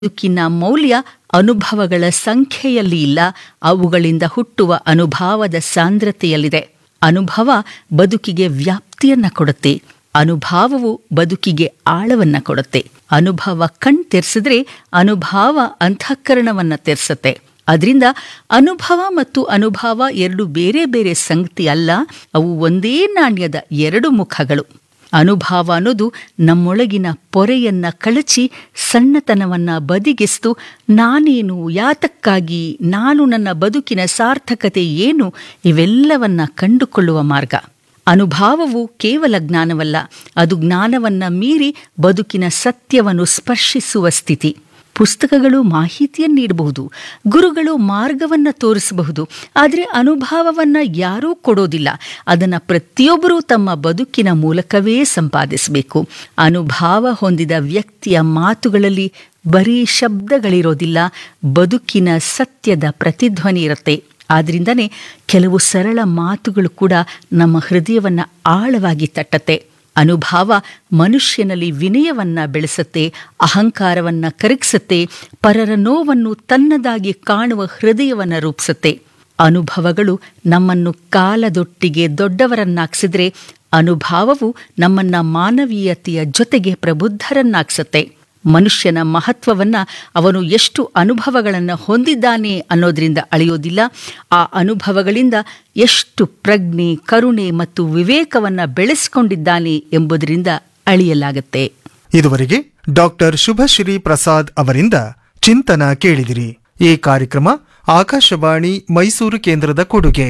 ಬದುಕಿನ ಮೌಲ್ಯ ಅನುಭವಗಳ ಸಂಖ್ಯೆಯಲ್ಲಿ ಇಲ್ಲ ಅವುಗಳಿಂದ ಹುಟ್ಟುವ ಅನುಭವದ ಸಾಂದ್ರತೆಯಲ್ಲಿದೆ ಅನುಭವ ಬದುಕಿಗೆ ವ್ಯಾಪ್ತಿಯನ್ನ ಕೊಡುತ್ತೆ ಅನುಭಾವವು ಬದುಕಿಗೆ ಆಳವನ್ನ ಕೊಡುತ್ತೆ ಅನುಭವ ಕಣ್ ತೆರೆಸಿದ್ರೆ ಅನುಭಾವ ಅಂತಃಕರಣವನ್ನ ತೆರೆಸುತ್ತೆ ಅದರಿಂದ ಅನುಭವ ಮತ್ತು ಅನುಭವ ಎರಡು ಬೇರೆ ಬೇರೆ ಸಂಗತಿ ಅಲ್ಲ ಅವು ಒಂದೇ ನಾಣ್ಯದ ಎರಡು ಮುಖಗಳು ಅನುಭವ ಅನ್ನೋದು ನಮ್ಮೊಳಗಿನ ಪೊರೆಯನ್ನ ಕಳಚಿ ಸಣ್ಣತನವನ್ನ ಬದಿಗಿಸ್ತು ನಾನೇನು ಯಾತಕ್ಕಾಗಿ ನಾನು ನನ್ನ ಬದುಕಿನ ಸಾರ್ಥಕತೆ ಏನು ಇವೆಲ್ಲವನ್ನ ಕಂಡುಕೊಳ್ಳುವ ಮಾರ್ಗ ಅನುಭಾವವು ಕೇವಲ ಜ್ಞಾನವಲ್ಲ ಅದು ಜ್ಞಾನವನ್ನ ಮೀರಿ ಬದುಕಿನ ಸತ್ಯವನ್ನು ಸ್ಪರ್ಶಿಸುವ ಸ್ಥಿತಿ ಪುಸ್ತಕಗಳು ಮಾಹಿತಿಯನ್ನು ನೀಡಬಹುದು ಗುರುಗಳು ಮಾರ್ಗವನ್ನ ತೋರಿಸಬಹುದು ಆದರೆ ಅನುಭವವನ್ನ ಯಾರೂ ಕೊಡೋದಿಲ್ಲ ಅದನ್ನು ಪ್ರತಿಯೊಬ್ಬರೂ ತಮ್ಮ ಬದುಕಿನ ಮೂಲಕವೇ ಸಂಪಾದಿಸಬೇಕು ಅನುಭವ ಹೊಂದಿದ ವ್ಯಕ್ತಿಯ ಮಾತುಗಳಲ್ಲಿ ಬರೀ ಶಬ್ದಗಳಿರೋದಿಲ್ಲ ಬದುಕಿನ ಸತ್ಯದ ಪ್ರತಿಧ್ವನಿ ಇರುತ್ತೆ ಆದ್ರಿಂದನೇ ಕೆಲವು ಸರಳ ಮಾತುಗಳು ಕೂಡ ನಮ್ಮ ಹೃದಯವನ್ನ ಆಳವಾಗಿ ತಟ್ಟತ್ತೆ ಅನುಭವ ಮನುಷ್ಯನಲ್ಲಿ ವಿನಯವನ್ನ ಬೆಳೆಸುತ್ತೆ ಅಹಂಕಾರವನ್ನ ಕರಗಿಸುತ್ತೆ ಪರರ ನೋವನ್ನು ತನ್ನದಾಗಿ ಕಾಣುವ ಹೃದಯವನ್ನ ರೂಪಿಸುತ್ತೆ ಅನುಭವಗಳು ನಮ್ಮನ್ನು ಕಾಲದೊಟ್ಟಿಗೆ ದೊಡ್ಡವರನ್ನಾಗಿಸಿದ್ರೆ ಅನುಭವವು ನಮ್ಮನ್ನ ಮಾನವೀಯತೆಯ ಜೊತೆಗೆ ಪ್ರಬುದ್ಧರನ್ನಾಗಿಸುತ್ತೆ ಮನುಷ್ಯನ ಮಹತ್ವವನ್ನ ಅವನು ಎಷ್ಟು ಅನುಭವಗಳನ್ನು ಹೊಂದಿದ್ದಾನೆ ಅನ್ನೋದ್ರಿಂದ ಅಳೆಯೋದಿಲ್ಲ ಆ ಅನುಭವಗಳಿಂದ ಎಷ್ಟು ಪ್ರಜ್ಞೆ ಕರುಣೆ ಮತ್ತು ವಿವೇಕವನ್ನ ಬೆಳೆಸಿಕೊಂಡಿದ್ದಾನೆ ಎಂಬುದರಿಂದ ಅಳಿಯಲಾಗತ್ತೆ ಇದುವರೆಗೆ ಡಾಕ್ಟರ್ ಶುಭಶ್ರೀ ಪ್ರಸಾದ್ ಅವರಿಂದ ಚಿಂತನ ಕೇಳಿದಿರಿ ಈ ಕಾರ್ಯಕ್ರಮ ಆಕಾಶವಾಣಿ ಮೈಸೂರು ಕೇಂದ್ರದ ಕೊಡುಗೆ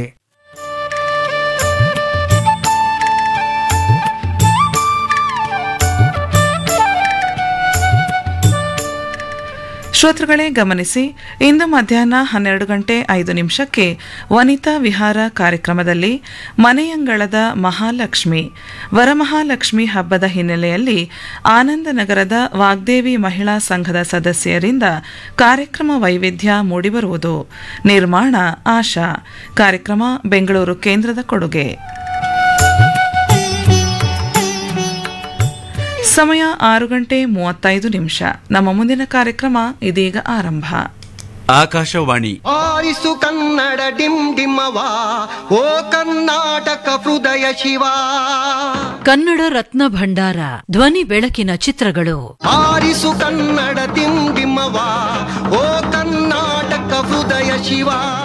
ಶ್ರೋತೃಗಳೇ ಗಮನಿಸಿ ಇಂದು ಮಧ್ಯಾಹ್ನ ಹನ್ನೆರಡು ಗಂಟೆ ಐದು ನಿಮಿಷಕ್ಕೆ ವನಿತಾ ವಿಹಾರ ಕಾರ್ಯಕ್ರಮದಲ್ಲಿ ಮನೆಯಂಗಳದ ಮಹಾಲಕ್ಷ್ಮಿ ವರಮಹಾಲಕ್ಷ್ಮಿ ಹಬ್ಬದ ಹಿನ್ನೆಲೆಯಲ್ಲಿ ಆನಂದನಗರದ ವಾಗ್ದೇವಿ ಮಹಿಳಾ ಸಂಘದ ಸದಸ್ಯರಿಂದ ಕಾರ್ಯಕ್ರಮ ವೈವಿಧ್ಯ ಮೂಡಿಬರುವುದು ನಿರ್ಮಾಣ ಆಶಾ ಕಾರ್ಯಕ್ರಮ ಬೆಂಗಳೂರು ಕೇಂದ್ರದ ಕೊಡುಗೆ ಸಮಯ ಆರು ಗಂಟೆ ಮೂವತ್ತೈದು ನಿಮಿಷ ನಮ್ಮ ಮುಂದಿನ ಕಾರ್ಯಕ್ರಮ ಇದೀಗ ಆರಂಭ ಆಕಾಶವಾಣಿ ಆರಿಸು ಕನ್ನಡ ಡಿಮ್ ಡಿಮ್ಮವ ಓ ಕರ್ನಾಟಕ ಹೃದಯ ಶಿವ ಕನ್ನಡ ರತ್ನ ಭಂಡಾರ ಧ್ವನಿ ಬೆಳಕಿನ ಚಿತ್ರಗಳು ಆರಿಸು ಕನ್ನಡ ಡಿಮ್ ಡಿಮ್ಮವ ಓ ಕರ್ನಾಟಕ ಹೃದಯ ಶಿವ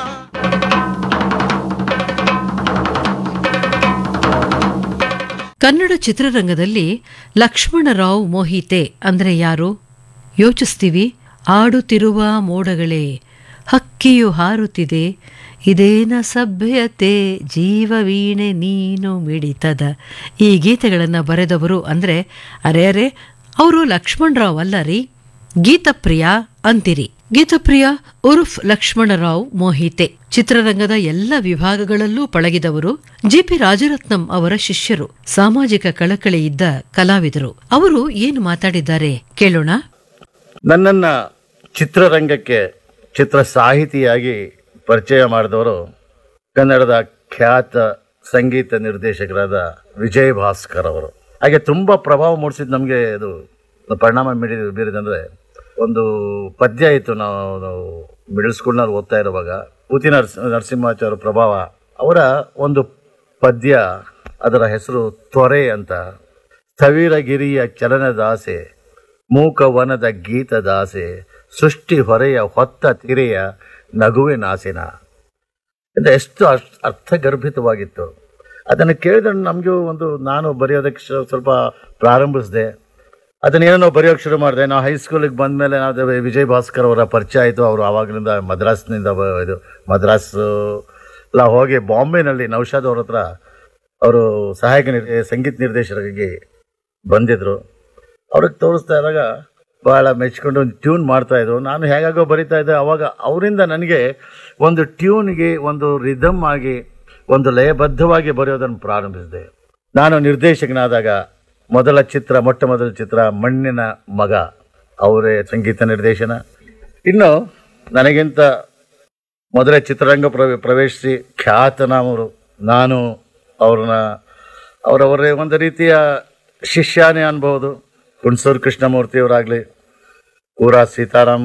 ಕನ್ನಡ ಚಿತ್ರರಂಗದಲ್ಲಿ ಲಕ್ಷ್ಮಣರಾವ್ ಮೋಹಿತೆ ಅಂದ್ರೆ ಯಾರು ಯೋಚಿಸ್ತೀವಿ ಆಡುತ್ತಿರುವ ಮೋಡಗಳೇ ಹಕ್ಕಿಯು ಹಾರುತ್ತಿದೆ ಇದೇನ ಸಭ್ಯತೆ ಜೀವವೀಣೆ ನೀನು ಮಿಡಿತದ ಈ ಗೀತೆಗಳನ್ನು ಬರೆದವರು ಅಂದ್ರೆ ಅರೆ ಅರೆ ಅವರು ಲಕ್ಷ್ಮಣರಾವ್ ಅಲ್ಲ ರೀ ಗೀತಪ್ರಿಯ ಅಂತಿರಿ ಗೀತಪ್ರಿಯ ಉರ್ಫ್ ಲಕ್ಷ್ಮಣರಾವ್ ಮೋಹಿತೆ ಚಿತ್ರರಂಗದ ಎಲ್ಲ ವಿಭಾಗಗಳಲ್ಲೂ ಪಳಗಿದವರು ಜಿಪಿ ರಾಜರತ್ನಂ ಅವರ ಶಿಷ್ಯರು ಸಾಮಾಜಿಕ ಕಳಕಳಿ ಇದ್ದ ಕಲಾವಿದರು ಅವರು ಏನು ಮಾತಾಡಿದ್ದಾರೆ ಕೇಳೋಣ ನನ್ನನ್ನು ಚಿತ್ರರಂಗಕ್ಕೆ ಚಿತ್ರ ಸಾಹಿತಿಯಾಗಿ ಪರಿಚಯ ಮಾಡಿದವರು ಕನ್ನಡದ ಖ್ಯಾತ ಸಂಗೀತ ನಿರ್ದೇಶಕರಾದ ವಿಜಯ್ ಭಾಸ್ಕರ್ ಅವರು ಹಾಗೆ ತುಂಬ ಪ್ರಭಾವ ಮೂಡಿಸಿದ್ದು ನಮಗೆ ಇದು ಪರಿಣಾಮ ಬೀರಿ ಬೀರಿದಂದರೆ ಒಂದು ಪದ್ಯ ಇತ್ತು ನಾವು ನಾವು ಮಿಡಲ್ ಸ್ಕೂಲ್ನಲ್ಲಿ ಓದ್ತಾ ಇರುವಾಗ ಪೂತಿ ನರಸ ನರಸಿಂಹಾಚಾರ್ಯ ಪ್ರಭಾವ ಅವರ ಒಂದು ಪದ್ಯ ಅದರ ಹೆಸರು ತ್ವರೆ ಅಂತ ಸ್ಥವಿರಗಿರಿಯ ಚಲನದಾಸೆ ಮೂಕವನದ ಗೀತದಾಸೆ ಸೃಷ್ಟಿ ಹೊರೆಯ ಹೊತ್ತ ತಿರೆಯ ನಗುವಿನಾಸಿನ ಅಂತ ಎಷ್ಟು ಅರ್ಥ ಅರ್ಥಗರ್ಭಿತವಾಗಿತ್ತು ಅದನ್ನು ಕೇಳಿದ್ರೆ ನಮಗೂ ಒಂದು ನಾನು ಬರೆಯೋದಕ್ಕೆ ಶ- ಸ್ವಲ್ಪ ಪ್ರಾರಂಭಿಸಿದೆ ಅದನ್ನೇನೋ ಬರೆಯೋಕ್ಕೆ ಶುರು ಮಾಡಿದೆ ನಾವು ಹೈಸ್ಕೂಲಿಗೆ ಬಂದಮೇಲೆ ನಾವು ವಿಜಯ್ ಭಾಸ್ಕರ್ ಅವರ ಪರಿಚಯ ಆಯಿತು ಅವರು ಆವಾಗಲಿಂದ ಮದ್ರಾಸ್ನಿಂದ ಬ- ಇದು ಮದ್ರಾಸ್ ಎಲ್ಲ ಹೋಗಿ ಬಾಂಬೆನಲ್ಲಿ ನೌಶಾದ್ ಅವ್ರ ಹತ್ರ ಅವರು ಸಹಾಯಕ ನಿರ್ ಸಂಗೀತ ನಿರ್ದೇಶಕರಾಗಿ ಬಂದಿದ್ರು ಅವ್ರಿಗೆ ತೋರಿಸ್ತಾ ಇದ್ದಾಗ ಭಾಳ ಮೆಚ್ಕೊಂಡು ಒಂದು ಟ್ಯೂನ್ ಮಾಡ್ತಾ ಇದ್ರು ನಾನು ಹೇಗಾಗೋ ಬರಿತಾ ಇದ್ದೆ ಅವಾಗ ಅವರಿಂದ ನನಗೆ ಒಂದು ಟ್ಯೂನ್ಗೆ ಒಂದು ರಿದಮ್ ಆಗಿ ಒಂದು ಲಯಬದ್ಧವಾಗಿ ಬರೆಯೋದನ್ನು ಪ್ರಾರಂಭಿಸಿದೆ ನಾನು ನಿರ್ದೇಶಕನಾದಾಗ ಮೊದಲ ಚಿತ್ರ ಮೊಟ್ಟ ಮೊದಲ ಚಿತ್ರ ಮಣ್ಣಿನ ಮಗ ಅವರೇ ಸಂಗೀತ ನಿರ್ದೇಶನ ಇನ್ನು ನನಗಿಂತ ಮೊದಲೇ ಚಿತ್ರರಂಗ ಪ್ರವೇ ಪ್ರವೇಶಿಸಿ ಖ್ಯಾತನಾಮರು ನಾನು ಅವ್ರನ್ನ ಅವರವರೇ ಒಂದು ರೀತಿಯ ಶಿಷ್ಯನೇ ಅನ್ಬೋದು ಹುಣಸೂರು ಕೃಷ್ಣಮೂರ್ತಿಯವರಾಗಲಿ ಕೂರಾ ಸೀತಾರಾಮ್